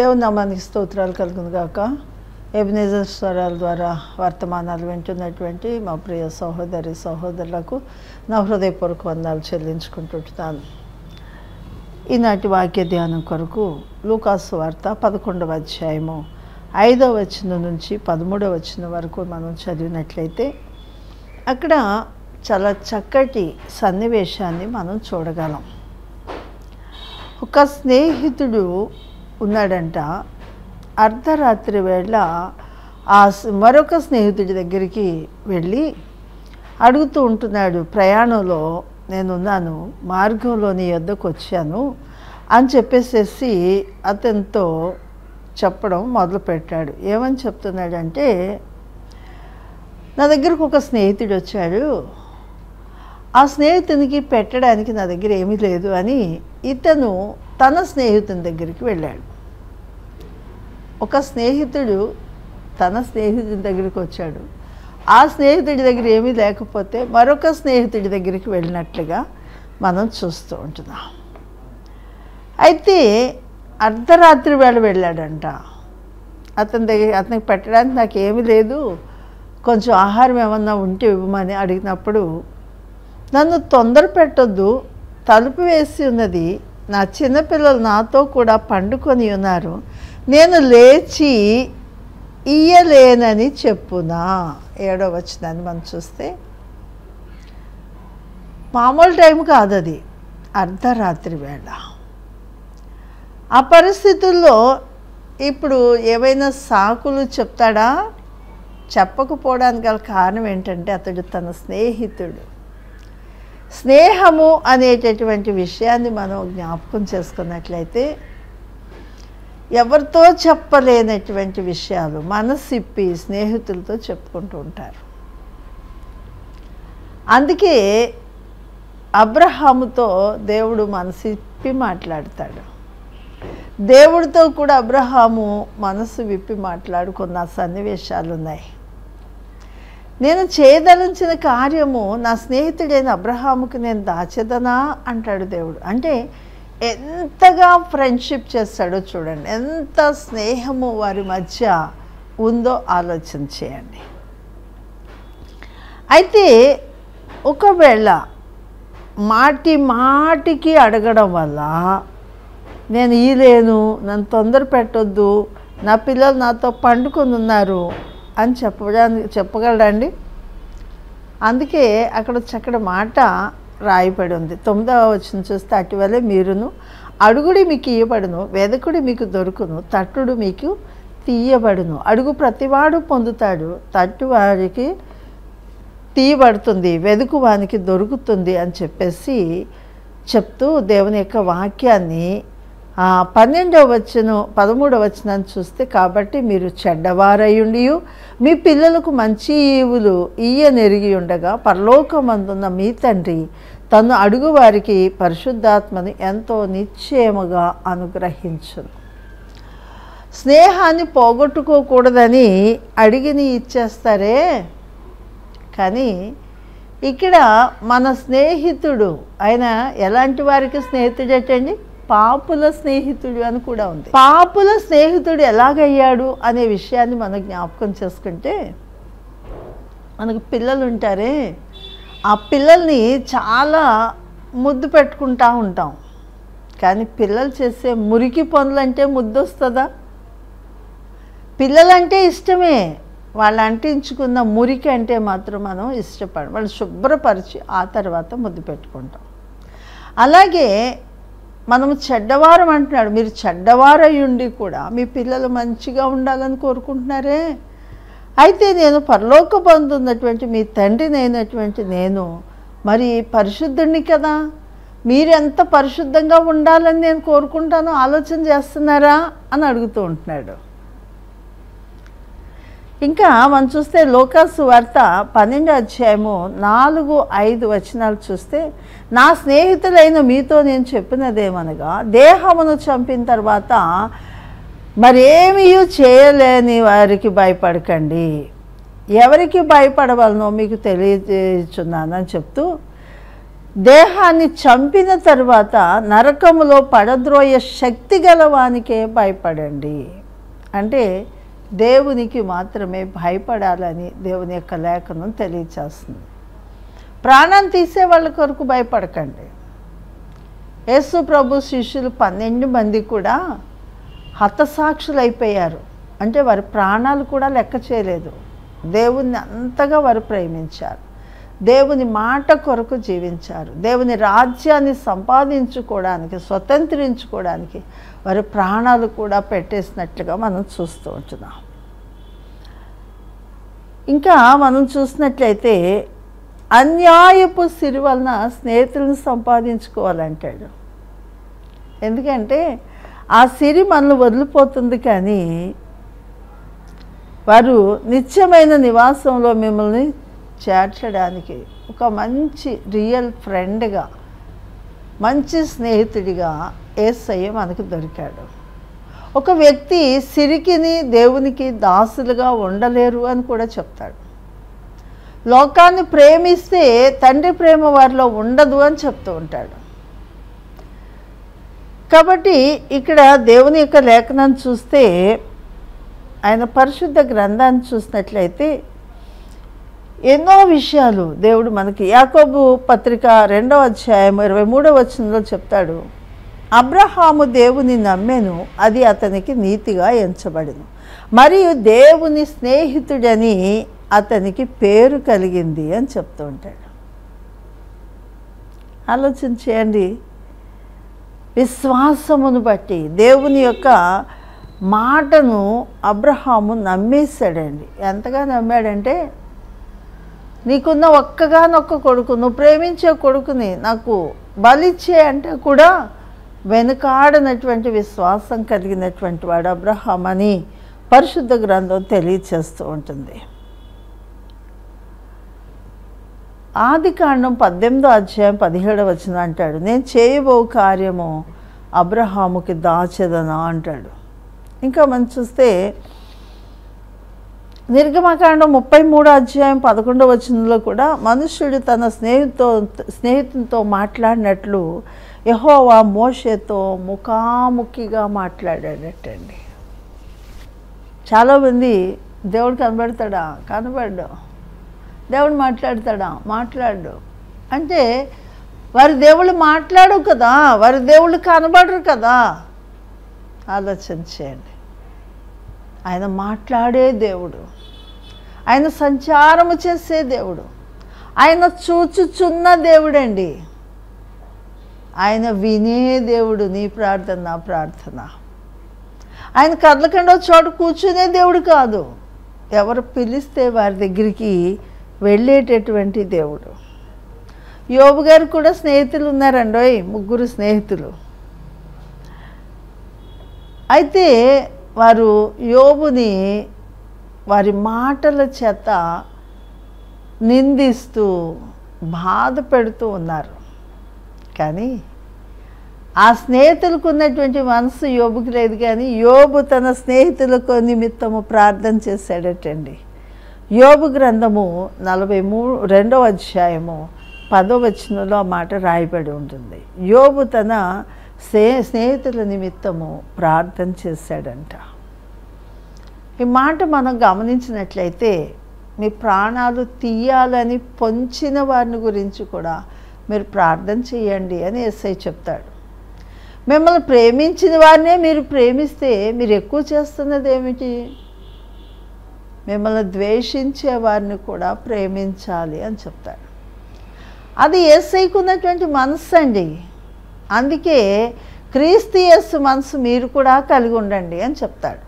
దేవుని నామానికి స్తోత్రాలు కలుగును గాక ఎబినేజర్ స్వరాల ద్వారా వర్తమానాలు వింటున్నటువంటి మా ప్రియ సహోదరి సహోదరులకు నా హృదయపూర్వక వందాలు చెల్లించుకుంటుంటున్నాను ఈనాటి వాక్య ధ్యానం కొరకు లూకాసు వార్త పదకొండవ అధ్యాయము ఐదవ వచనం నుంచి పదమూడవ వచనం వరకు మనం చదివినట్లయితే అక్కడ చాలా చక్కటి సన్నివేశాన్ని మనం చూడగలం ఒక స్నేహితుడు ఉన్నాడంట అర్ధరాత్రి వేళ ఆ స్- మరొక స్నేహితుడి దగ్గరికి వెళ్ళి అడుగుతూ ఉంటున్నాడు ప్రయాణంలో నేనున్నాను మార్గంలో నీ వద్దకు వచ్చాను అని చెప్పేసేసి అతనితో చెప్పడం మొదలుపెట్టాడు ఏమని చెప్తున్నాడంటే నా దగ్గరకు ఒక స్నేహితుడు వచ్చాడు ఆ స్నేహితునికి పెట్టడానికి నా దగ్గర ఏమీ లేదు అని ఇతను తన స్నేహితుని దగ్గరికి వెళ్ళాడు ఒక స్నేహితుడు తన స్నేహితుని దగ్గరికి వచ్చాడు ఆ స్నేహితుడి దగ్గర ఏమీ లేకపోతే మరొక స్నేహితుడి దగ్గరికి వెళ్ళినట్లుగా మనం చూస్తూ ఉంటున్నాం అయితే అర్ధరాత్రి వేళ వెళ్ళాడంట అతని దగ్గర అతనికి పెట్టడానికి నాకు ఏమీ లేదు కొంచెం ఆహారం ఏమన్నా ఉంటే ఇవ్వమని అడిగినప్పుడు నన్ను తొందర పెట్టొద్దు తలుపు వేసి ఉన్నది నా చిన్నపిల్లలు నాతో కూడా పండుకొని ఉన్నారు నేను లేచి ఇయ్యలేనని చెప్పునా ఏడో వచ్చిందని మనం చూస్తే మామూలు టైం కాదు అది అర్ధరాత్రి వేళ ఆ పరిస్థితుల్లో ఇప్పుడు ఏవైనా సాకులు చెప్తాడా చెప్పకపోవడానికి గల కారణం ఏంటంటే అతడు తన స్నేహితుడు స్నేహము అనేటటువంటి విషయాన్ని మనం జ్ఞాపకం చేసుకున్నట్లయితే ఎవరితో చెప్పలేనటువంటి విషయాలు మనసిప్పి స్నేహితులతో చెప్పుకుంటూ ఉంటారు అందుకే అబ్రహాముతో దేవుడు మనసిప్పి మాట్లాడతాడు దేవుడితో కూడా అబ్రహాము మనసు విప్పి మాట్లాడుకున్న సన్నివేశాలు ఉన్నాయి నేను చేయదలించిన కార్యము నా స్నేహితుడైన అబ్రహాముకి నేను దాచెదనా అంటాడు దేవుడు అంటే ఎంతగా ఫ్రెండ్షిప్ చేస్తాడో చూడండి ఎంత స్నేహము వారి మధ్య ఉందో ఆలోచన చేయండి అయితే ఒకవేళ మాటి మాటికి అడగడం వల్ల నేను ఈలేను నన్ను తొందర పెట్టొద్దు నా పిల్లలు నాతో పండుకొని ఉన్నారు అని చెప్పడానికి చెప్పగలడండి అందుకే అక్కడ చక్కటి మాట రాయబడి ఉంది తొమ్మిదవ వచ్చిన చూస్తే అటువలే మీరును అడుగుడి మీకు ఇయ్యబడును వెదకుడి మీకు దొరుకును తట్టుడు మీకు తీయబడును అడుగు ప్రతివాడు పొందుతాడు తట్టు వారికి తీయబడుతుంది వెదుకు వానికి దొరుకుతుంది అని చెప్పేసి చెప్తూ దేవుని యొక్క వాక్యాన్ని ఆ, పన్నెండవ వచ్చిన పదమూడవ వచనాన్ని చూస్తే కాబట్టి మీరు చెడ్డవారయ్యుండి మీ పిల్లలకు మంచి ఈవులు ఈయనెరిగి ఉండగా పరలోకమందున్న మీ తండ్రి తను అడుగు వారికి పరిశుద్ధాత్మని ఎంతో నిశ్చయముగా అనుగ్రహించును స్నేహాన్ని పోగొట్టుకోకూడదని అడిగిని ఇచ్చేస్తారే కానీ ఇక్కడ మన స్నేహితుడు ఆయన ఎలాంటి వారికి స్నేహితుడటండి పాపుల స్నేహితుడు అని కూడా ఉంది పాపుల స్నేహితుడు ఎలాగయ్యాడు అనే విషయాన్ని మనం జ్ఞాపకం చేసుకుంటే మనకు పిల్లలు ఉంటారే ఆ పిల్లల్ని చాలా ముద్దు పెట్టుకుంటా ఉంటాం కానీ పిల్లలు చేసే మురికి పనులంటే ముద్దు వస్తుందా పిల్లలంటే ఇష్టమే వాళ్ళు అంటించుకున్న మురికి అంటే మాత్రం మనం ఇష్టపడం వాళ్ళు శుభ్రపరిచి ఆ తర్వాత ముద్దు పెట్టుకుంటాం అలాగే మనం చెడ్డవారం అంటున్నాడు మీరు చెడ్డవారయ్యుండి కూడా మీ పిల్లలు మంచిగా ఉండాలని కోరుకుంటున్నారే అయితే నేను పరలోక పొందున్నటువంటి మీ తండ్రిని అయినటువంటి నేను మరి పరిశుద్ధుడిని కదా మీరు ఎంత పరిశుద్ధంగా ఉండాలని నేను కోరుకుంటానో ఆలోచన చేస్తున్నారా అని అడుగుతూ ఉంటున్నాడు ఇంకా మనం చూస్తే లోకాసు వార్త పన్నెండు అధ్యాయము నాలుగు ఐదు వచనాలు చూస్తే నా స్నేహితులైన మీతో నేను చెప్పినదేమనగా దేహమును చంపిన తర్వాత మరేమీ చేయలేని వారికి భయపడకండి ఎవరికి భయపడవలనో మీకు తెలియజేస్తున్నానని చెప్తూ దేహాన్ని చంపిన తర్వాత నరకములో పడద్రోయ శక్తి గలవానికే భయపడండి అంటే దేవునికి మాత్రమే భయపడాలని దేవుని యొక్క లేఖనం తెలియచేస్తుంది ప్రాణం తీసే వాళ్ళ కొరకు భయపడకండి యేసు ప్రభు శిష్యులు పన్నెండు మంది కూడా హతసాక్షులైపోయారు అంటే వారి ప్రాణాలు కూడా లెక్క చేయలేదు దేవుణ్ణి అంతగా వారు ప్రేమించారు దేవుని మాట కొరకు జీవించారు దేవుని రాజ్యాన్ని సంపాదించుకోవడానికి స్వతంత్రించుకోవడానికి వారి ప్రాణాలు కూడా పెట్టేసినట్లుగా మనం చూస్తూ ఉంటున్నాం ఇంకా మనం చూసినట్లయితే అన్యాయపు సిరి వలన స్నేహితులను సంపాదించుకోవాలంటాడు ఎందుకంటే ఆ సిరి మనల్ని వదిలిపోతుంది కానీ వారు నిత్యమైన నివాసంలో మిమ్మల్ని చేర్చడానికి ఒక మంచి రియల్ ఫ్రెండ్గా మంచి స్నేహితుడిగా ఏసయ్య మనకు దొరికాడు ఒక వ్యక్తి సిరికిని దేవునికి దాసులుగా ఉండలేరు అని కూడా చెప్తాడు లోకాన్ని ప్రేమిస్తే తండ్రి ప్రేమ వారిలో ఉండదు అని చెప్తూ ఉంటాడు కాబట్టి ఇక్కడ దేవుని యొక్క లేఖనాన్ని చూస్తే ఆయన పరిశుద్ధ గ్రంథాన్ని చూసినట్లయితే ఎన్నో విషయాలు దేవుడు మనకి యాకోబు పత్రిక రెండవ అధ్యాయం ఇరవై మూడవ వచనంలో చెప్తాడు అబ్రహాము దేవుని నమ్మెను అది అతనికి నీతిగా ఎంచబడిను మరియు దేవుని స్నేహితుడని అతనికి పేరు కలిగింది అని చెప్తూ ఉంటాడు ఆలోచన చేయండి విశ్వాసమును బట్టి దేవుని యొక్క మాటను అబ్రహాము నమ్మేశాడండి ఎంతగా నమ్మాడంటే నీకున్న ఒక్కగానొక్క కొడుకు నువ్వు ప్రేమించే కొడుకుని నాకు బలిచ్చే అంటే కూడా వెనుకాడనటువంటి విశ్వాసం కలిగినటువంటి వాడు అబ్రహాం అని పరిశుద్ధ గ్రంథం తెలియచేస్తూ ఉంటుంది ఆది కాండం పద్దెనిమిదో అధ్యాయం పదిహేడవ వచ్చిన అంటాడు నేను చేయబో కార్యము అబ్రహాముకి దాచెదనా అంటాడు ఇంకా మనం చూస్తే నిర్గమకాండం ముప్పై మూడో అధ్యాయం పదకొండవ వచనంలో కూడా మనుష్యుడు తన స్నేహితుతో స్నేహితునితో మాట్లాడినట్లు యహోవా మోషేతో ముఖాముఖిగా మాట్లాడాడటండి చాలామంది దేవుడు కనబడతాడా కనబడ్డు దేవుడు మాట్లాడతాడా మాట్లాడు అంటే వారి దేవుళ్ళు మాట్లాడు కదా వారి దేవుళ్ళు కనబడరు కదా ఆలోచన చేయండి ఆయన మాట్లాడే దేవుడు ఆయన సంచారము చేసే దేవుడు ఆయన చూచుచున్న దేవుడండి ఆయన వినే దేవుడు నీ ప్రార్థన నా ప్రార్థన ఆయన కదలకుండా చోట కూర్చునే దేవుడు కాదు ఎవరు పిలిస్తే వారి దగ్గరికి వెళ్ళేటటువంటి దేవుడు యోబు గారు కూడా స్నేహితులు ఉన్నారండోయ్ ముగ్గురు స్నేహితులు అయితే వారు యోబుని వారి మాటల చేత నిందిస్తూ బాధ పెడుతూ ఉన్నారు కానీ ఆ స్నేహితులకు ఉన్నటువంటి మనసు యోబుకి లేదు కానీ యోబు తన స్నేహితులకు నిమిత్తము ప్రార్థన చేశాడటండి యోబు గ్రంథము నలభై మూడు రెండవ అధ్యాయము పదో వచనంలో ఆ మాట రాయబడి ఉంటుంది యోబు తన స్నే స్నేహితుల నిమిత్తము ప్రార్థన చేశాడంట ఈ మాట మనం గమనించినట్లయితే మీ ప్రాణాలు తీయాలని పొంచిన వారిని గురించి కూడా మీరు ప్రార్థన చేయండి అని ఎస్ఐ చెప్తాడు మిమ్మల్ని ప్రేమించిన వారినే మీరు ప్రేమిస్తే మీరు ఎక్కువ చేస్తున్నది ఏమిటి మిమ్మల్ని ద్వేషించే వారిని కూడా ప్రేమించాలి అని చెప్తాడు అది ఎస్ఐకి ఉన్నటువంటి మనస్సు అండి అందుకే క్రీస్తు యస్సు మనసు మీరు కూడా కలిగి ఉండండి అని చెప్తాడు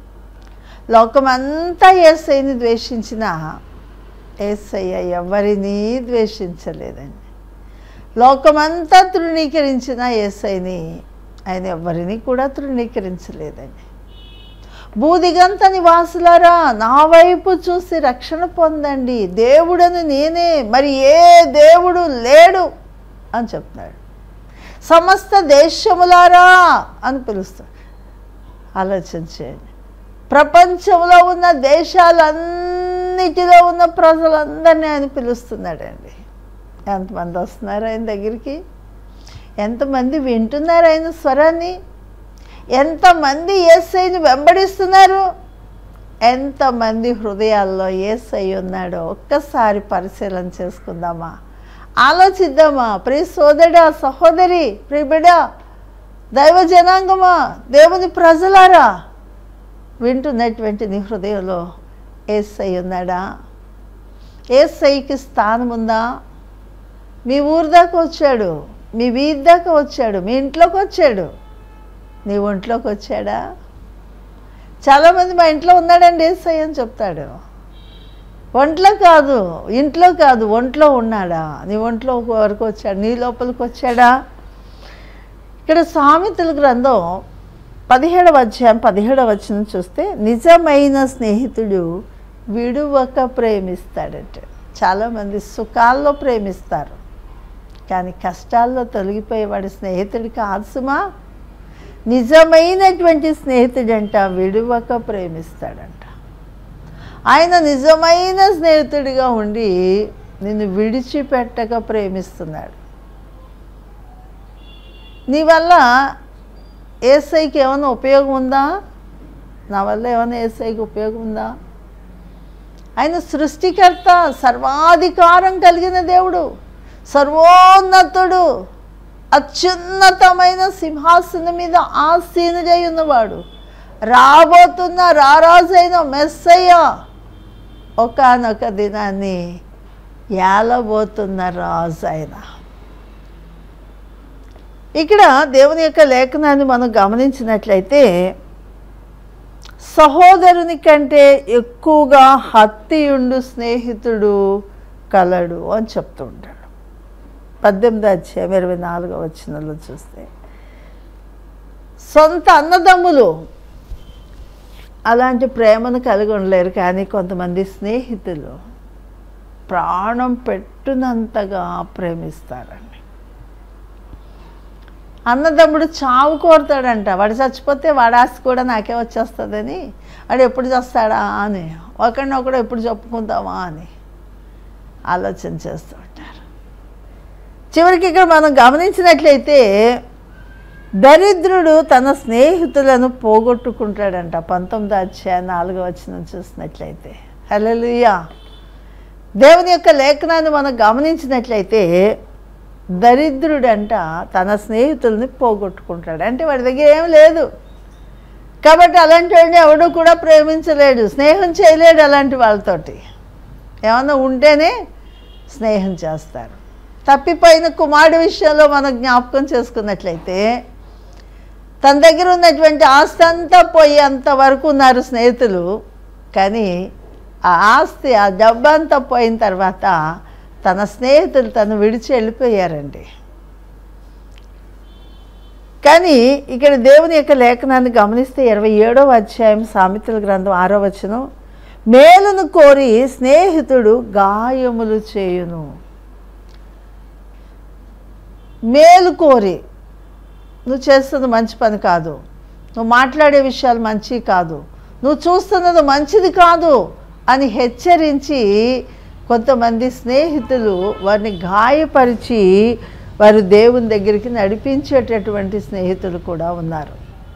లోకమంతా ఏసైని ద్వేషించిన ఏసయ్య ఎవరినీ ద్వేషించలేదండి లోకమంతా తృణీకరించిన ఏసైని ఆయన ఎవరిని కూడా తృణీకరించలేదండి బూదిగంత నివాసులారా నా వైపు చూసి రక్షణ పొందండి దేవుడని నేనే మరి ఏ దేవుడు లేడు అని చెప్తున్నాడు సమస్త దేశములారా అని పిలుస్తాడు ఆలోచన చేయండి ప్రపంచంలో ఉన్న దేశాలన్నిటిలో ఉన్న ప్రజలందరినీ ఆయన పిలుస్తున్నాడండి ఎంతమంది వస్తున్నారు ఆయన దగ్గరికి ఎంతమంది వింటున్నారు ఆయన స్వరాన్ని ఎంతమంది ఏసైని వెంబడిస్తున్నారు ఎంతమంది హృదయాల్లో ఏసై ఉన్నాడో ఒక్కసారి పరిశీలన చేసుకుందామా ఆలోచిద్దామా ప్రియ సోదరా సహోదరి ప్రియ బిడ దైవ జనాంగమా దేవుని ప్రజలారా వింటున్నటువంటి నీ హృదయంలో ఏసై ఉన్నాడా ఏసైకి స్థానం ఉందా మీ ఊరు దాకా వచ్చాడు మీ వీధి దాకా వచ్చాడు మీ ఇంట్లోకి వచ్చాడు నీ ఒంట్లోకి వచ్చాడా చాలామంది మా ఇంట్లో ఉన్నాడండి ఏసై అని చెప్తాడు ఒంట్లో కాదు ఇంట్లో కాదు ఒంట్లో ఉన్నాడా నీ ఒంట్లో వరకు వచ్చాడు నీ లోపలికి వచ్చాడా ఇక్కడ సామెతల గ్రంథం పదిహేడవ అధ్యాయం పదిహేడవ వచనం చూస్తే నిజమైన స్నేహితుడు విడువక ప్రేమిస్తాడట చాలామంది సుఖాల్లో ప్రేమిస్తారు కానీ కష్టాల్లో తొలగిపోయేవాడి స్నేహితుడి కాదు సుమా నిజమైనటువంటి స్నేహితుడంట విడువక ప్రేమిస్తాడంట ఆయన నిజమైన స్నేహితుడిగా ఉండి నిన్ను విడిచిపెట్టక ప్రేమిస్తున్నాడు నీ వల్ల ఏసైకి ఏమైనా ఉపయోగం ఉందా నా వల్ల ఏమైనా ఏసైకి ఉపయోగం ఉందా ఆయన సృష్టికర్త సర్వాధికారం కలిగిన దేవుడు సర్వోన్నతుడు అత్యున్నతమైన సింహాసనం మీద ఆసీనుడై ఉన్నవాడు రాబోతున్న రారాజైన మెస్సయ్య ఒకనొక దినాన్ని ఏలబోతున్న రాజు ఆయన ఇక్కడ దేవుని యొక్క లేఖనాన్ని మనం గమనించినట్లయితే సహోదరుని కంటే ఎక్కువగా హత్తియుండు స్నేహితుడు కలడు అని చెప్తూ ఉంటాడు పద్దెనిమిది అధ్యాయం ఇరవై నాలుగో వచ్చినలో చూస్తే సొంత అన్నదమ్ములు అలాంటి ప్రేమను కలిగి ఉండలేరు కానీ కొంతమంది స్నేహితులు ప్రాణం పెట్టునంతగా ప్రేమిస్తారండి అన్నదమ్ముడు చావు కోరుతాడంట వాడు చచ్చిపోతే వాడి ఆస్తి కూడా నాకే వచ్చేస్తుందని వాడు ఎప్పుడు చేస్తాడా అని ఒకరినొకడు ఎప్పుడు చెప్పుకుందామా అని ఆలోచన చేస్తూ ఉంటారు చివరికి ఇక్కడ మనం గమనించినట్లయితే దరిద్రుడు తన స్నేహితులను పోగొట్టుకుంటాడంట పంతొమ్మిది అధ్యాయ నాలుగో వచ్చిన చూసినట్లయితే హలలుయా దేవుని యొక్క లేఖనాన్ని మనం గమనించినట్లయితే దరిద్రుడంట తన స్నేహితుల్ని పోగొట్టుకుంటాడు అంటే వాడి దగ్గర ఏం లేదు కాబట్టి అలాంటి వాడిని ఎవడు కూడా ప్రేమించలేడు స్నేహం చేయలేడు అలాంటి వాళ్ళతోటి ఏమన్నా ఉంటేనే స్నేహం చేస్తారు తప్పిపోయిన కుమారుడి విషయంలో మనం జ్ఞాపకం చేసుకున్నట్లయితే తన దగ్గర ఉన్నటువంటి ఆస్తి అంతా పోయేంత వరకు ఉన్నారు స్నేహితులు కానీ ఆ ఆస్తి ఆ డబ్బంతా పోయిన తర్వాత తన స్నేహితులు తను విడిచి వెళ్ళిపోయారండి కానీ ఇక్కడ దేవుని యొక్క లేఖనాన్ని గమనిస్తే ఇరవై ఏడవ అధ్యాయం సామెతల గ్రంథం ఆరో వచనం మేలును కోరి స్నేహితుడు గాయములు చేయును మేలు కోరి నువ్వు చేస్తున్నది మంచి పని కాదు నువ్వు మాట్లాడే విషయాలు మంచివి కాదు నువ్వు చూస్తున్నది మంచిది కాదు అని హెచ్చరించి కొంతమంది స్నేహితులు వారిని గాయపరిచి వారు దేవుని దగ్గరికి నడిపించేటటువంటి స్నేహితులు కూడా ఉన్నారు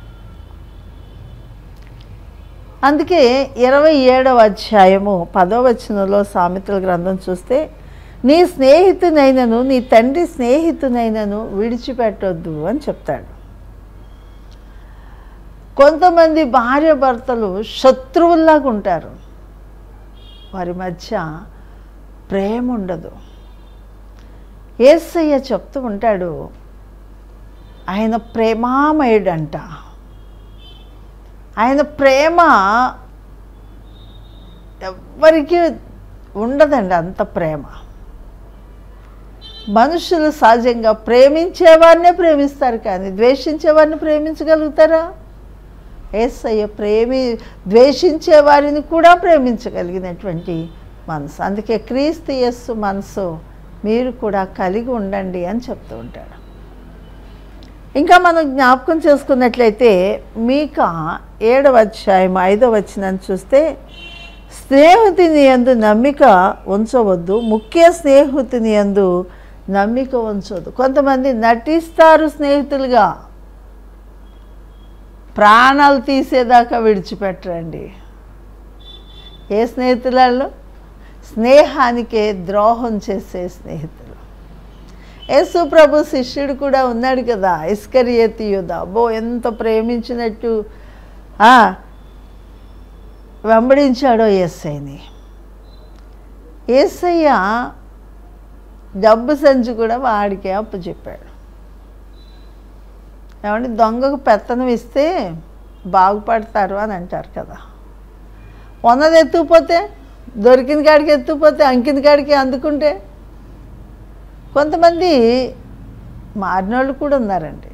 అందుకే ఇరవై ఏడవ అధ్యాయము పదో వచనంలో సామెతల గ్రంథం చూస్తే నీ స్నేహితునైనను నీ తండ్రి స్నేహితునైనను విడిచిపెట్టొద్దు అని చెప్తాడు కొంతమంది భార్య భర్తలు శత్రువుల్లాగా ఉంటారు వారి మధ్య ప్రేమ ఉండదు ఏసయ్య చెప్తూ ఉంటాడు ఆయన ప్రేమామయుడంట ఆయన ప్రేమ ఎవ్వరికీ ఉండదండి అంత ప్రేమ మనుషులు సహజంగా ప్రేమించేవారినే ప్రేమిస్తారు కానీ ద్వేషించేవారిని ప్రేమించగలుగుతారా ఏసయ్య ప్రేమి ద్వేషించే వారిని కూడా ప్రేమించగలిగినటువంటి మనసు అందుకే క్రీస్తు యస్సు మనసు మీరు కూడా కలిగి ఉండండి అని చెప్తూ ఉంటాడు ఇంకా మనం జ్ఞాపకం చేసుకున్నట్లయితే మీక ఏడవ అధ్యాయం ఐదవ వచ్చిన చూస్తే స్నేహితుని యందు నమ్మిక ఉంచవద్దు ముఖ్య స్నేహితుని యందు నమ్మిక ఉంచదు కొంతమంది నటిస్తారు స్నేహితులుగా ప్రాణాలు తీసేదాకా విడిచిపెట్టరండి ఏ స్నేహితులలో స్నేహానికే ద్రోహం చేసే స్నేహితులు యేసు ప్రభు శిష్యుడు కూడా ఉన్నాడు కదా ఇస్కరియతి యుధ అబ్బో ఎంత ప్రేమించినట్టు ఆ, వెంబడించాడో ఏసైని ఏసయ్య డబ్బు సంచి కూడా వాడికే అప్పచెప్పాడు ఏమంటే దొంగకు పెత్తనం ఇస్తే బాగుపడతారు అని అంటారు కదా ఉన్నది ఎత్తుకుపోతే దొరికిన కాడికి ఎత్తుకుపోతే అంకిన కాడికి అందుకుంటే కొంతమంది మారినోళ్ళు కూడా ఉన్నారండి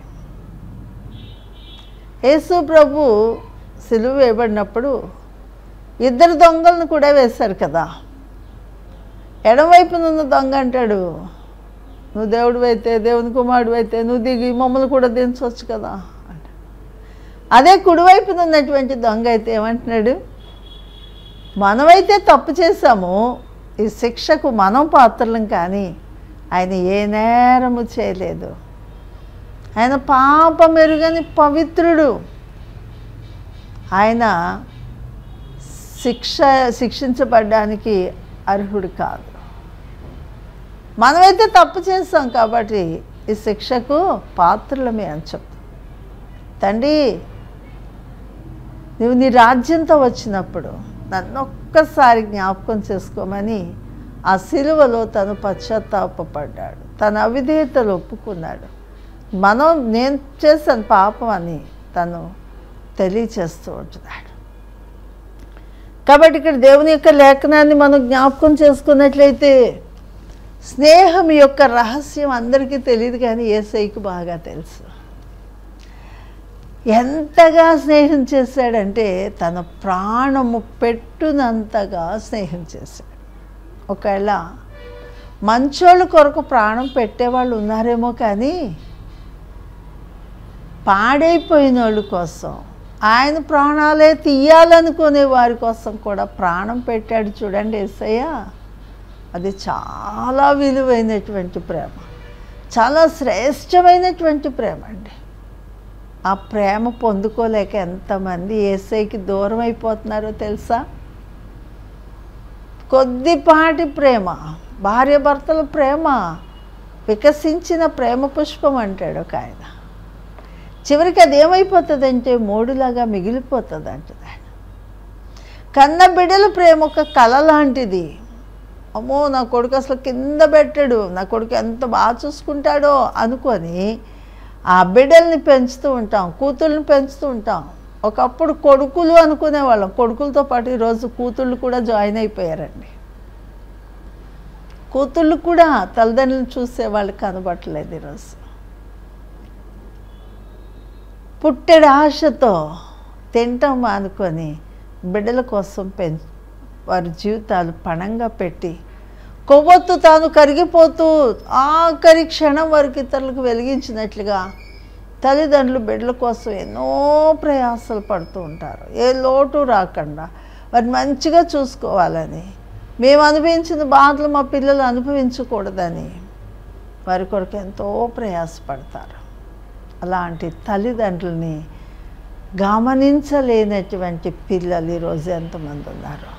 యేసు ప్రభు సిలువ వేయబడినప్పుడు ఇద్దరు దొంగలను కూడా వేశారు కదా ఎడమవైపున ఉన్న దొంగ అంటాడు నువ్వు దేవుడు అయితే దేవుని కుమారుడు అయితే నువ్వు దిగి మమ్మల్ని కూడా దించవచ్చు కదా అంట అదే కుడివైపున ఉన్నటువంటి దొంగ అయితే ఏమంటున్నాడు మనమైతే తప్పు చేశాము ఈ శిక్షకు మనం పాత్రలం కానీ ఆయన ఏ నేరము చేయలేదు ఆయన పాపం ఎరుగని పవిత్రుడు ఆయన శిక్ష శిక్షించబడ్డానికి అర్హుడు కాదు మనమైతే తప్పు చేస్తాం కాబట్టి ఈ శిక్షకు పాత్రలమే అని చెప్తాం తండ్రి నువ్వు నీ రాజ్యంతో వచ్చినప్పుడు నన్ను ఒక్కసారి జ్ఞాపకం చేసుకోమని ఆ సిలువలో తను పశ్చాత్తాపడ్డాడు తన అవిధేయతలు ఒప్పుకున్నాడు మనం నేను చేశాను పాపం అని తను తెలియచేస్తూ ఉంటున్నాడు కాబట్టి ఇక్కడ దేవుని యొక్క లేఖనాన్ని మనం జ్ఞాపకం చేసుకున్నట్లయితే స్నేహం యొక్క రహస్యం అందరికీ తెలియదు కానీ ఏసైకి బాగా తెలుసు ఎంతగా స్నేహం చేశాడంటే తన ప్రాణము పెట్టునంతగా స్నేహం చేశాడు ఒకవేళ మంచోళ్ళ కొరకు ప్రాణం పెట్టేవాళ్ళు ఉన్నారేమో కానీ పాడైపోయిన వాళ్ళ కోసం ఆయన ప్రాణాలే తీయాలనుకునే వారి కోసం కూడా ప్రాణం పెట్టాడు చూడండి ఏసయ్య అది చాలా విలువైనటువంటి ప్రేమ చాలా శ్రేష్టమైనటువంటి ప్రేమ అండి ఆ ప్రేమ పొందుకోలేక ఎంతమంది ఏసైకి దూరం అయిపోతున్నారో తెలుసా కొద్దిపాటి ప్రేమ భార్యాభర్తల ప్రేమ వికసించిన ప్రేమ పుష్పం అంటాడు ఒక ఆయన చివరికి అది ఏమైపోతుందంటే మోడులాగా మిగిలిపోతుంది అంటుంది ఆయన కన్న బిడ్డల ప్రేమ ఒక కళ లాంటిది అమ్మో నా కొడుకు అసలు కింద పెట్టాడు నా కొడుకు ఎంత బాగా చూసుకుంటాడో అనుకొని ఆ బిడ్డల్ని పెంచుతూ ఉంటాం కూతుళ్ళని పెంచుతూ ఉంటాం ఒకప్పుడు కొడుకులు అనుకునేవాళ్ళం కొడుకులతో పాటు ఈరోజు కూతుళ్ళు కూడా జాయిన్ అయిపోయారండి కూతుళ్ళు కూడా తల్లిదండ్రులను చూసే వాళ్ళు కనబట్టలేదు ఈరోజు పుట్టెడు ఆశతో తింటాం మానుకొని బిడ్డల కోసం పెం వారి జీవితాలు పణంగా పెట్టి కొవ్వొత్తు తాను కరిగిపోతూ ఆఖరి క్షణం వరకు ఇతరులకు వెలిగించినట్లుగా తల్లిదండ్రులు బిడ్డల కోసం ఎన్నో ప్రయాసాలు పడుతూ ఉంటారు ఏ లోటు రాకుండా వారిని మంచిగా చూసుకోవాలని మేము అనుభవించిన బాధలు మా పిల్లలు అనుభవించకూడదని వారి కొరకు ఎంతో ప్రయాసపడతారు అలాంటి తల్లిదండ్రుల్ని గమనించలేనటువంటి పిల్లలు ఈరోజు ఎంతమంది ఉన్నారు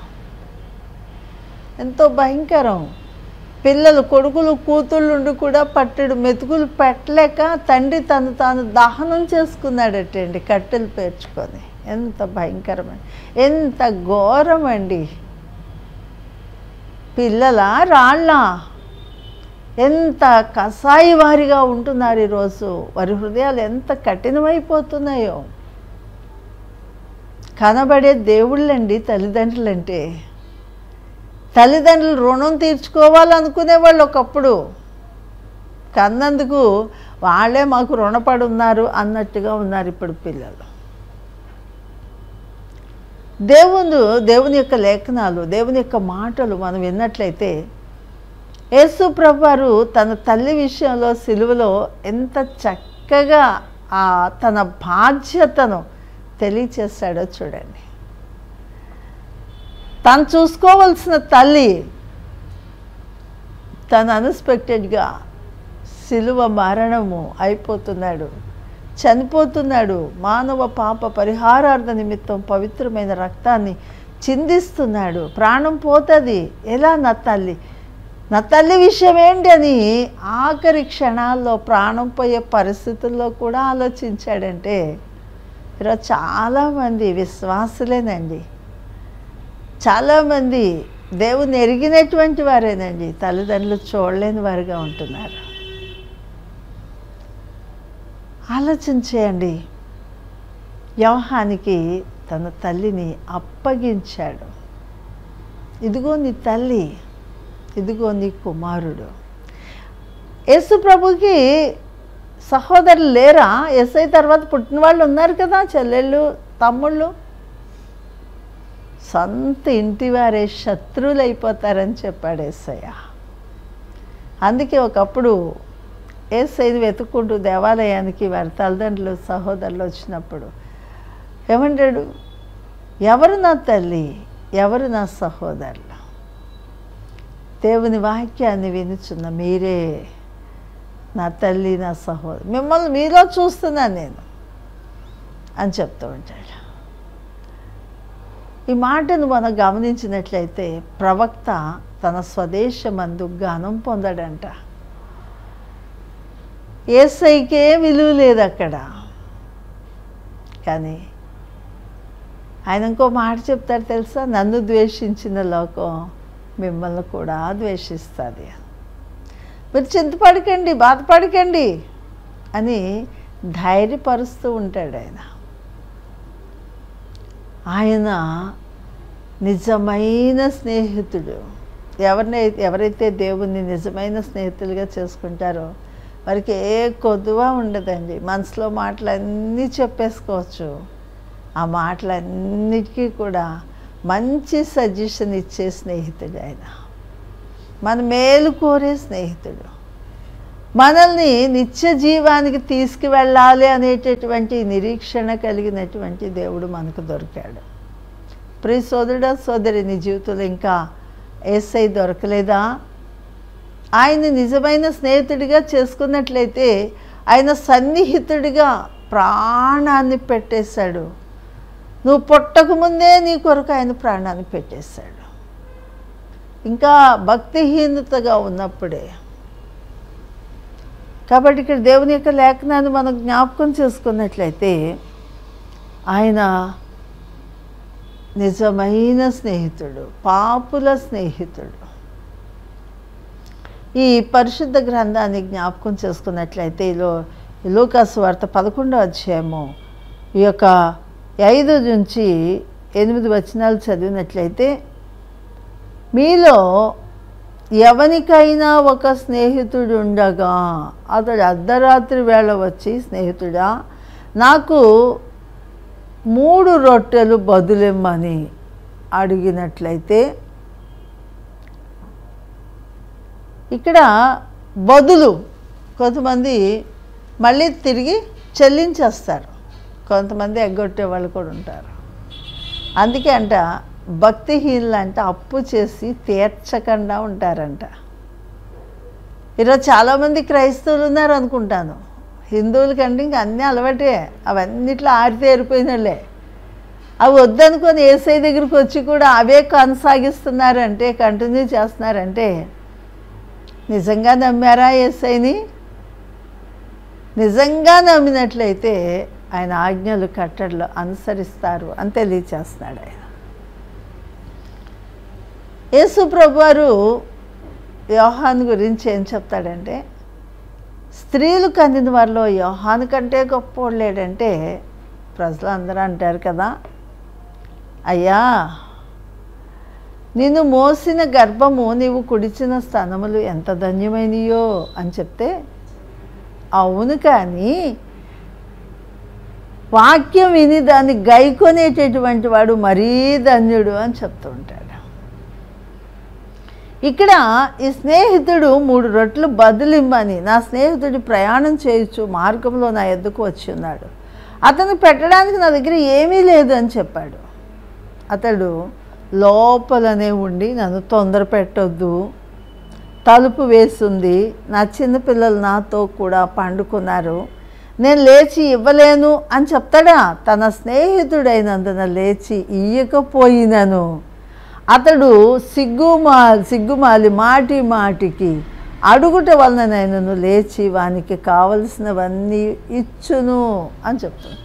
ఎంతో భయంకరం పిల్లలు కొడుకులు కూతుళ్ళుండి కూడా పట్టెడు మెతుకులు పెట్టలేక తండ్రి తను తాను దహనం చేసుకున్నాడటండి కట్టెలు పేర్చుకొని ఎంత భయంకరమైన ఎంత ఘోరమండి పిల్లల రాళ్ళ ఎంత కసాయి వారిగా ఉంటున్నారు ఈరోజు వారి హృదయాలు ఎంత కఠినమైపోతున్నాయో కనబడే దేవుళ్ళండి తల్లిదండ్రులంటే తల్లిదండ్రులు రుణం తీర్చుకోవాలనుకునే వాళ్ళు ఒకప్పుడు కన్నందుకు వాళ్ళే మాకు రుణపడి ఉన్నారు అన్నట్టుగా ఉన్నారు ఇప్పుడు పిల్లలు దేవుడు దేవుని యొక్క లేఖనాలు దేవుని యొక్క మాటలు మనం విన్నట్లయితే యేసు ప్రభువారు తన తల్లి విషయంలో సిలువలో ఎంత చక్కగా ఆ తన బాధ్యతను తెలియచేశాడో చూడండి తను చూసుకోవలసిన తల్లి తను అన్ఎక్స్పెక్టెడ్గా శిలువ మరణము అయిపోతున్నాడు చనిపోతున్నాడు మానవ పాప పరిహారార్థ నిమిత్తం పవిత్రమైన రక్తాన్ని చిందిస్తున్నాడు ప్రాణం పోతుంది ఎలా నా తల్లి నా తల్లి విషయం ఏంటి అని ఆఖరి క్షణాల్లో ప్రాణం పోయే పరిస్థితుల్లో కూడా ఆలోచించాడంటే ఈరోజు చాలామంది విశ్వాసులేనండి చాలామంది దేవుని ఎరిగినటువంటి వారేనండి తల్లిదండ్రులు చూడలేని వారుగా ఉంటున్నారు ఆలోచించేయండి వ్యవహానికి తన తల్లిని అప్పగించాడు ఇదిగో నీ తల్లి ఇదిగో నీ కుమారుడు యేసు ప్రభుకి సహోదరులు లేరా ఎస్ఐ తర్వాత పుట్టిన వాళ్ళు ఉన్నారు కదా చెల్లెళ్ళు తమ్ముళ్ళు సొంత ఇంటి వారే శత్రువులు అయిపోతారని చెప్పాడు ఏసయ్య అందుకే ఒకప్పుడు ఏసైని వెతుక్కుంటూ దేవాలయానికి వారి తల్లిదండ్రులు సహోదరులు వచ్చినప్పుడు ఏమంటాడు ఎవరు నా తల్లి ఎవరు నా సహోదరులు దేవుని వాక్యాన్ని వినుచున్న మీరే నా తల్లి నా సహోదరు మిమ్మల్ని మీలో చూస్తున్నాను నేను అని చెప్తూ ఉంటాడు ఈ మాటను మనం గమనించినట్లయితే ప్రవక్త తన స్వదేశమందు జ్ఞానం పొందాడంట ఏసైకే విలువ లేదు అక్కడ కానీ ఆయన ఇంకో మాట చెప్తారు తెలుసా నన్ను ద్వేషించిన లోకం మిమ్మల్ని కూడా ద్వేషిస్తుంది మీరు చింతపడకండి బాధపడకండి అని ధైర్యపరుస్తూ ఉంటాడు ఆయన ఆయన నిజమైన స్నేహితుడు ఎవరినై ఎవరైతే దేవుణ్ణి నిజమైన స్నేహితులుగా చేసుకుంటారో వారికి ఏ కొద్దువ ఉండదండి మనసులో మాటలన్నీ చెప్పేసుకోవచ్చు ఆ మాటలన్నిటికీ కూడా మంచి సజెషన్ ఇచ్చే స్నేహితుడు ఆయన మన మేలు కోరే స్నేహితుడు మనల్ని నిత్య జీవానికి తీసుకువెళ్ళాలి అనేటటువంటి నిరీక్షణ కలిగినటువంటి దేవుడు మనకు దొరికాడు ప్రియ సోదరుడా సోదరి నీ జీవితంలో ఇంకా ఏసై దొరకలేదా ఆయన నిజమైన స్నేహితుడిగా చేసుకున్నట్లయితే ఆయన సన్నిహితుడిగా ప్రాణాన్ని పెట్టేశాడు నువ్వు పుట్టకముందే నీ కొరకు ఆయన ప్రాణాన్ని పెట్టేశాడు ఇంకా భక్తిహీనతగా ఉన్నప్పుడే కాబట్టి ఇక్కడ దేవుని యొక్క లేఖనాన్ని మనం జ్ఞాపకం చేసుకున్నట్లయితే ఆయన నిజమైన స్నేహితుడు పాపుల స్నేహితుడు ఈ పరిశుద్ధ గ్రంథాన్ని జ్ఞాపకం చేసుకున్నట్లయితే ఇలో లూకాసు వార్త పదకొండో అధ్యాయము ఈ యొక్క ఐదు నుంచి ఎనిమిది వచనాలు చదివినట్లయితే మీలో ఎవనికైనా ఒక స్నేహితుడు ఉండగా అతడు అర్ధరాత్రి వేళ వచ్చి స్నేహితుడా నాకు మూడు రొట్టెలు బదులిమ్మని అడిగినట్లయితే ఇక్కడ బదులు కొంతమంది మళ్ళీ తిరిగి చెల్లించేస్తారు కొంతమంది ఎగ్గొట్టే వాళ్ళు కూడా ఉంటారు అందుకే అంట భక్తిహీనులు అంటే అప్పు చేసి తీర్చకుండా ఉంటారంట ఈరోజు చాలామంది క్రైస్తవులు ఉన్నారు అనుకుంటాను హిందువుల కంటే ఇంకా అన్నీ అలవాటే అవన్నిట్లో ఆరితేరిపోయినలే అవి వద్దనుకొని ఏసై దగ్గరికి వచ్చి కూడా అవే కొనసాగిస్తున్నారంటే కంటిన్యూ చేస్తున్నారంటే నిజంగా నమ్మారా ఏసైని నిజంగా నమ్మినట్లయితే ఆయన ఆజ్ఞలు కట్టడలు అనుసరిస్తారు అని తెలియచేస్తున్నాడు ఆయన యేసు ప్రభువారు యోహాన్ గురించి ఏం చెప్తాడంటే స్త్రీలు కందిన వారిలో యోహాను కంటే గొప్పోడు లేడంటే ప్రజలు అందరూ అంటారు కదా అయ్యా నిన్ను మోసిన గర్భము నీవు కుడిచిన స్థనములు ఎంత ధన్యమైనయో అని చెప్తే అవును కానీ వాక్యం విని దాన్ని గైకొనేటటువంటి వాడు మరీ ధన్యుడు అని చెప్తూ ఉంటాడు ఇక్కడ ఈ స్నేహితుడు మూడు రొట్టెలు బదులిమ్మని నా స్నేహితుడు ప్రయాణం చేయొచ్చు మార్గంలో నా ఎద్దుకు వచ్చి ఉన్నాడు అతను పెట్టడానికి నా దగ్గర ఏమీ లేదు అని చెప్పాడు అతడు లోపలనే ఉండి నన్ను తొందర పెట్టొద్దు తలుపు వేసింది నా చిన్నపిల్లలు నాతో కూడా పండుకున్నారు నేను లేచి ఇవ్వలేను అని చెప్తాడా తన స్నేహితుడైనందున లేచి ఇయ్యకపోయినను అతడు సిగ్గుమా సిగ్గుమాలి మాటి మాటికి అడుగుట వలన నేను లేచి వానికి కావలసినవన్నీ ఇచ్చును అని చెప్తున్నాడు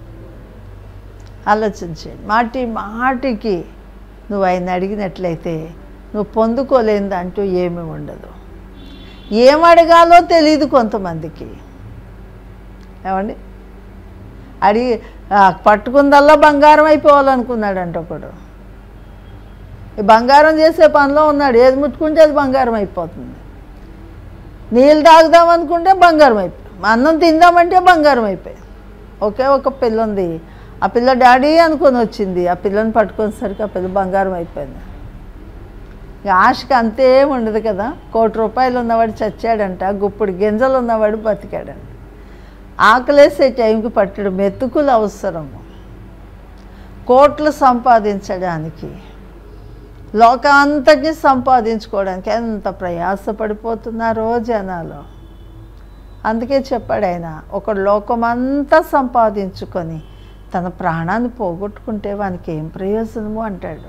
ఆలోచించండి మాటి మాటికి నువ్వు ఆయన అడిగినట్లయితే నువ్వు పొందుకోలేనిది అంటూ ఏమీ ఉండదు ఏం అడగాలో తెలియదు కొంతమందికి ఏమండి అడిగి ఆ, పట్టుకుందల్లా బంగారం అయిపోవాలనుకున్నాడంట ఒకడు ఈ బంగారం చేసే పనిలో ఉన్నాడు ఏది ముట్టుకుంటే అది బంగారం అయిపోతుంది నీళ్ళు తాగుదాం అనుకుంటే బంగారం అయిపోయి అన్నం తిందామంటే బంగారం అయిపోయి ఒకే ఒక పిల్ల ఉంది ఆ పిల్ల డాడీ అనుకొని వచ్చింది ఆ పిల్లని పట్టుకునేసరికి ఆ పిల్ల బంగారం అయిపోయింది ఇక ఆశకి అంతేం ఉండదు కదా కోటి రూపాయలు ఉన్నవాడు చచ్చాడంట గుప్పుడు గింజలు ఉన్నవాడు బతికాడంట ఆకలేసే టైంకి పట్టడు మెతుకులు అవసరము కోట్లు సంపాదించడానికి లోకాంతటిని సంపాదించుకోవడానికి ఎంత ప్రయాసపడిపోతున్నారో జనాలు అందుకే చెప్పాడు ఆయన ఒక లోకమంతా సంపాదించుకొని తన ప్రాణాన్ని పోగొట్టుకుంటే వానికి ఏం ప్రయోజనము అంటాడు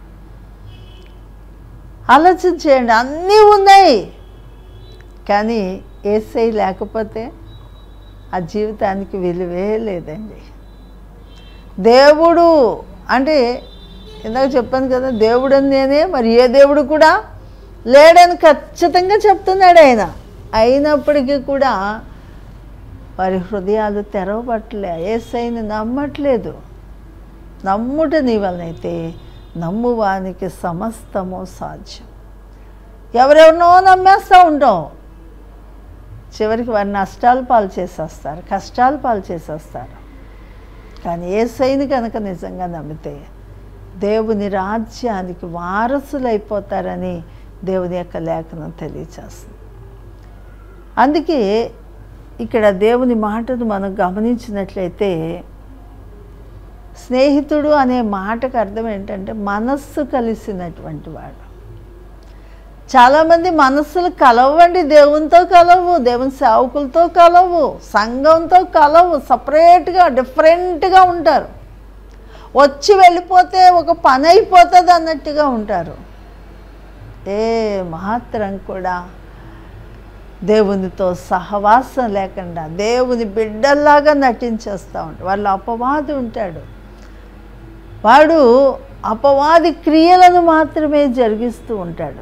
ఆలోచించేయండి అన్నీ ఉన్నాయి కానీ ఏసై లేకపోతే ఆ జీవితానికి విలువే లేదండి దేవుడు అంటే ఇందాక చెప్పాను కదా దేవుడు అని నేనే మరి ఏ దేవుడు కూడా లేడని ఖచ్చితంగా చెప్తున్నాడు ఆయన అయినప్పటికీ కూడా వారి హృదయాలు తెరవబట్టలే ఏసైని నమ్మట్లేదు నమ్ముట నీ వలనైతే నమ్మువానికి సమస్తము సాధ్యం ఎవరెవరినో నమ్మేస్తూ ఉంటాం చివరికి వారి నష్టాలు పాలు చేసేస్తారు కష్టాలు పాలు చేసేస్తారు కానీ ఏసైని కనుక నిజంగా నమ్మితే దేవుని రాజ్యానికి వారసులైపోతారని దేవుని యొక్క లేఖనం తెలియచేస్తుంది అందుకే ఇక్కడ దేవుని మాటను మనం గమనించినట్లయితే స్నేహితుడు అనే మాటకు అర్థం ఏంటంటే మనస్సు కలిసినటువంటి వాడు చాలామంది మనస్సులు కలవండి దేవునితో కలవు దేవుని సేవకులతో కలవు సంఘంతో కలవు సపరేట్గా డిఫరెంట్గా ఉంటారు వచ్చి వెళ్ళిపోతే ఒక పని అయిపోతుంది అన్నట్టుగా ఉంటారు ఏ మాత్రం కూడా దేవునితో సహవాసం లేకుండా దేవుని బిడ్డల్లాగా నటించేస్తూ ఉంటాడు వాళ్ళు అపవాది ఉంటాడు వాడు అపవాది క్రియలను మాత్రమే జరిగిస్తూ ఉంటాడు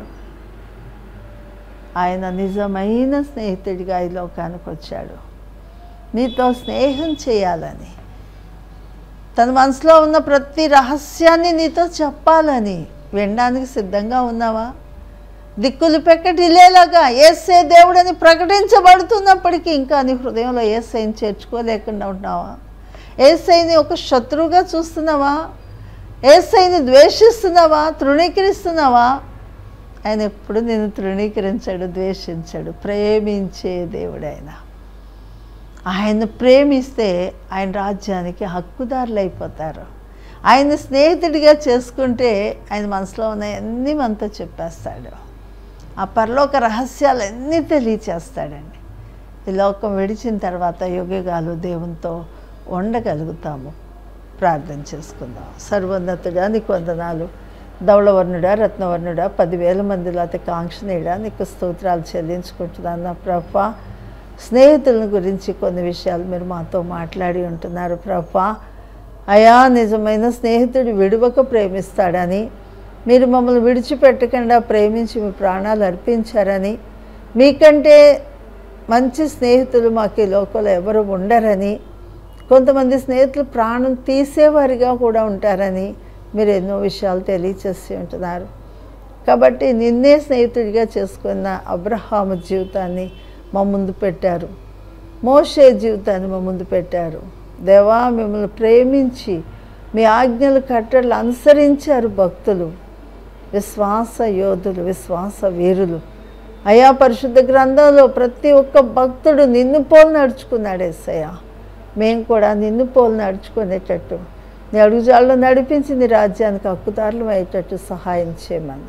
ఆయన నిజమైన స్నేహితుడిగా ఈ లోకానికి వచ్చాడు నీతో స్నేహం చేయాలని తన మనసులో ఉన్న ప్రతి రహస్యాన్ని నీతో చెప్పాలని వినడానికి సిద్ధంగా ఉన్నావా దిక్కులు పెక్కటిల్లేలాగా ఏసే దేవుడని ప్రకటించబడుతున్నప్పటికీ ఇంకా నీ హృదయంలో ఏసైని చేర్చుకోలేకుండా ఉన్నావా ఏసైని ఒక శత్రువుగా చూస్తున్నావా ఏసైని ద్వేషిస్తున్నావా తృణీకరిస్తున్నావా ఆయన ఎప్పుడు నేను తృణీకరించాడు ద్వేషించాడు ప్రేమించే దేవుడు ఆయన ఆయన ప్రేమిస్తే ఆయన రాజ్యానికి హక్కుదారులు అయిపోతారు ఆయన స్నేహితుడిగా చేసుకుంటే ఆయన మనసులో ఉన్న అన్నీ మనతో చెప్పేస్తాడు ఆ పరలోక రహస్యాలన్నీ తెలియచేస్తాడండి ఈ లోకం విడిచిన తర్వాత యుగగాలు దేవునితో ఉండగలుగుతాము ప్రార్థన చేసుకుందాం సర్వోన్నతుడా నీకు వందనాలు ధవళవర్ణుడా రత్నవర్ణుడా పదివేల మందిలో అతి కాంక్షణీయుడా నీకు స్తోత్రాలు చెల్లించుకుంటున్నాను నా ప్రభ స్నేహితుల గురించి కొన్ని విషయాలు మీరు మాతో మాట్లాడి ఉంటున్నారు ప్రభ అయా నిజమైన స్నేహితుడు విడువక ప్రేమిస్తాడని మీరు మమ్మల్ని విడిచిపెట్టకుండా ప్రేమించి మీ ప్రాణాలు అర్పించారని మీకంటే మంచి స్నేహితులు మాకు ఈ లోకంలో ఎవరు ఉండరని కొంతమంది స్నేహితులు ప్రాణం తీసేవారిగా కూడా ఉంటారని మీరు ఎన్నో విషయాలు తెలియచేసి ఉంటున్నారు కాబట్టి నిన్నే స్నేహితుడిగా చేసుకున్న అబ్రహాము జీవితాన్ని మా ముందు పెట్టారు మోషే జీవితాన్ని మా ముందు పెట్టారు దేవా మిమ్మల్ని ప్రేమించి మీ ఆజ్ఞలు కట్టడలు అనుసరించారు భక్తులు విశ్వాస యోధులు విశ్వాస వీరులు అయా పరిశుద్ధ గ్రంథంలో ప్రతి ఒక్క భక్తుడు నిన్ను పోలు నడుచుకున్నాడు ఎస్సయ్య మేము కూడా నిన్ను పోలు నడుచుకునేటట్టు నీ అడుగుజాల్లో నడిపించి నీ రాజ్యానికి హక్కుదారులు అయ్యేటట్టు సహాయం చేయమని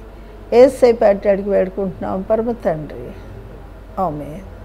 ఏసై పేటాడికి వేడుకుంటున్నాం పరమ తండ్రి ఆమె